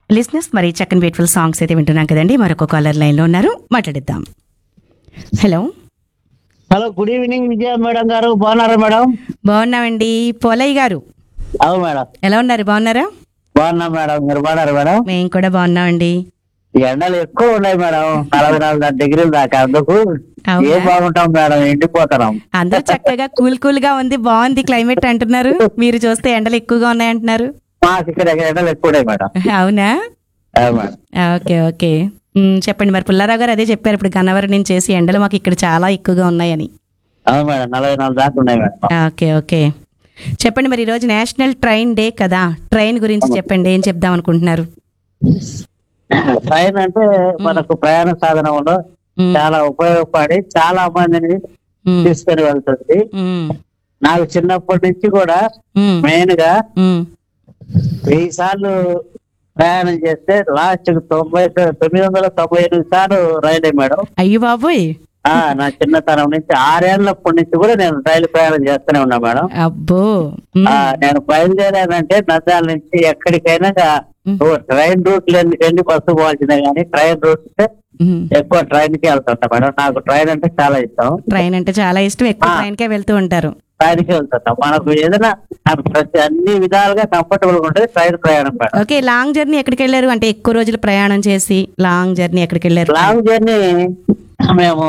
లిస్నెస్ మరి చక్కని beautiful songs అయితే వింటున్నాం కదండి మరొక కాలర్ లైన్లో ఉన్నారు మాట్లాడిద్దాం hello hello good evening Vijaya madam గారు బాగున్నారా మేడం బాగున్నామండి పోలయ్య గారు అవును మేడం ఎలా ఉన్నారు బాగున్నారా బాగున్నా మేడం మీరు బాగున్నారు మేడం మేము కూడా బాగున్నామండి ఈ ఎండలు ఎక్కువ ఉన్నాయి మేడం నలభై నాలుగు డిగ్రీలు దాకా అందుకు అవునా? ఏ బాగుంటాం మేడం ఎండిపోతున్నాం అందరూ చక్కగా కూల్ కూల్ గా ఉంది బాగుంది క్లైమేట్ అంటున్నారు మీరు చూస్తే ఎండలు ఎక్కువగా ఉన్నాయంటున్నారు మాకు ఇక్కడ ఎండలు ఎక్కువ ఉన్నాయి మేడం అవునా అవును మేడం ఓకే ఓకే మ్, చెప్పండి మరి పుల్లారావు గారు అదే చెప్పారు ఇప్పుడు గన్నవరం నుంచి చేసి ఎండలు మాకు ఇక్కడ చాలా ఎక్కువగా ఉన్నాయని అవును మేడం నలభై నాలుగు దాకా ఉన్నాయి మేడం ఓకే ఓకే చెప్పండి మరి ఈరోజు నేషనల్ ట్రైన్ డే కదా ట్రైన్ గురించి చెప్పండి ఏం చెప్దాం అనుకుంటున్నారు ట్రైన్ అంటే మనకు ప్రయాణ సాధనంలో మ్, చాలా ఉపయోగపడి చాలా మందిని మ్, తీసుకొని వెళ్తుంది మ్, నాకు చిన్నప్పటి నుంచి కూడా మ్, మెయిన్ గా మ్. వెయ్యి సార్లు ప్రయాణం చేస్తే లాస్ట్ తొంభై తొమ్మిది వందల తొంభై ఎనిమిది సార్లు రైలే మేడం అయ్యో బాబోయ్ ఆ నా చిన్నతనం నుంచి ఆరేళ్లప్పటి నుంచి కూడా నేను రైలు ప్రయాణం చేస్తూనే ఉన్నా మేడం అబ్బో మ్, ఆ నేను బయలుదేరానంటే నంద్యాల నుంచి ఎక్కడికైనా గా- ఓ ట్రైన్ రూట్ వెళ్ళి బస్సు పోవాల్సిందే కానీ ట్రైన్ రూట్ అంటే మ్. ఎక్కువ ట్రైన్ కి వెళ్తుంటా మేడం నాకు ట్రైన్ అంటే చాలా ఇష్టం ట్రైన్ అంటే చాలా ఇష్టం ఎక్కువ ఆ. ట్రైన్కే వెళ్తూ ఉంటారు ట్రైన్ కి వెళ్తుంటా మనకు ఏదైనా నాకు ప్రతి అన్ని విధాలుగా కంఫర్టబుల్ గా ఉంటుంది ట్రైన్ ప్రయాణం మేడం ఓకే లాంగ్ జర్నీ ఎక్కడికి వెళ్ళారు అంటే ఎక్కువ రోజులు ప్రయాణం చేసి లాంగ్ జర్నీ ఎక్కడికి వెళ్ళారు లాంగ్ జర్నీ మేము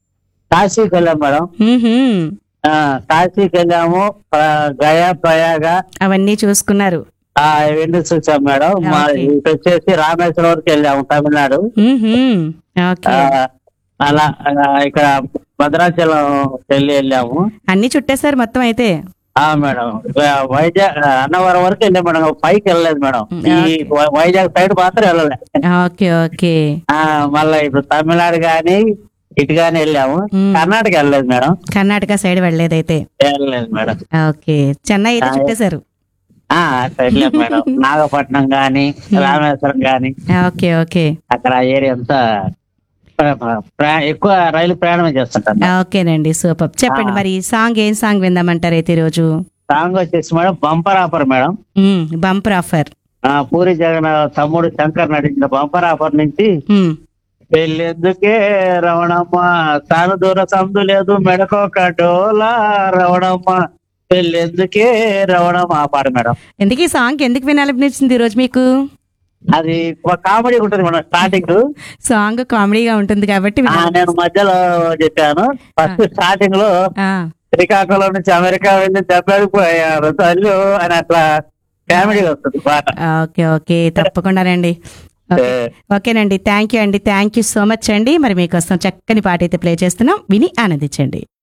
కాశీకి వెళ్ళాం మేడం మ్మ్హ్మ్. ఆ, కాశీకి వెళ్ళాము ప్ర- గయా ప్రయాగ అవన్నీ చూసుకున్నారు ఆ, ఇవన్నీ చూసాం మేడం మా ఓకే. ఇటు వచ్చేసి రామేశ్వరం వరకు వెళ్ళాము తమిళనాడు మ్మ్హ్మ్. ఆ, ఓకే అలా ఆ, ఇక్కడ భద్రాచలం వెళ్ళి వెళ్ళాము అన్ని చుట్టేశారు మొత్తం అయితే ఆ మేడం ఇక వైజాగ్ అన్నవరం వరకు వెళ్ళాం మేడం పైకి వెళ్ళలేదు మేడం ఈ వై- వైజాగ్ సైడ్ మాత్రం వెళ్ళలే ఓకే ఓకే ఆ, మళ్ళా ఇప్పుడు తమిళనాడు గాని ఇటు గాని వెళ్ళాము మ్మ్. కర్ణాటక వెళ్ళలేదు మేడం కర్ణాటక సైడ్ వెళ్ళలేదైతే వెళ్ళలేదు మేడం ఓకే చెన్నై అయితే చుట్టేశారు ఆ అట్లా వెళ్ళాం మేడం నాగపట్నం గాని రామేశ్వరం గాని ఓకే ఓకే అక్కడ ఆ ఏరియా అంతా ప్ర- ప్ర- ప్రయా- ఎక్కువ రైలు ప్రయాణం చేస్తుంటాను ఓకేనండి సూపర్ చెప్పండి మరి సాంగ్ ఏం సాంగ్ విందామంటారు అయితే ఈరోజు సాంగ్ వచ్చేసి madam bumper offer madam bumper offer ఆ పూరి జగన్ తమ్ముడు శంకర్ నటించిన బంపర్ ఆఫర్ నుంచి పెళ్ళెందుకే రవణమ్మ తాను దూర సందు లేదు మెడకొక డోలా రవణమ్మ పెళ్ళెందుకే రవణమ్మ ఆ పాట మేడం ఎందుకు ఈ సాంగ్ ఎందుకు వినాలనిపించింది ఈరోజు మీకు అది ఒక కామెడీ ఉంటుంది మేడం స్టార్టింగ్ సాంగ్ కామెడీగా ఉంటుంది కాబట్టి ఆ, వినాలి. నేను మధ్యలో చెప్పాను ఫస్ట్ స్టార్టింగ్ లో ఆ, శ్రీకాకుళం నుంచి అమెరికా వెళ్ళి దెబ్బడిపోయారు తల్లు అని అట్లా కామెడీ వస్తుంది పాట ఓకే ఓకే తప్పకుండానండి ఓకే. ఓకేనండి థ్యాంక్ యూ అండి థ్యాంక్ యూ సో మచ్ అండి మరి మీకోసం చక్కని పాట అయితే ప్లే చేస్తున్నాం విని ఆనందించండి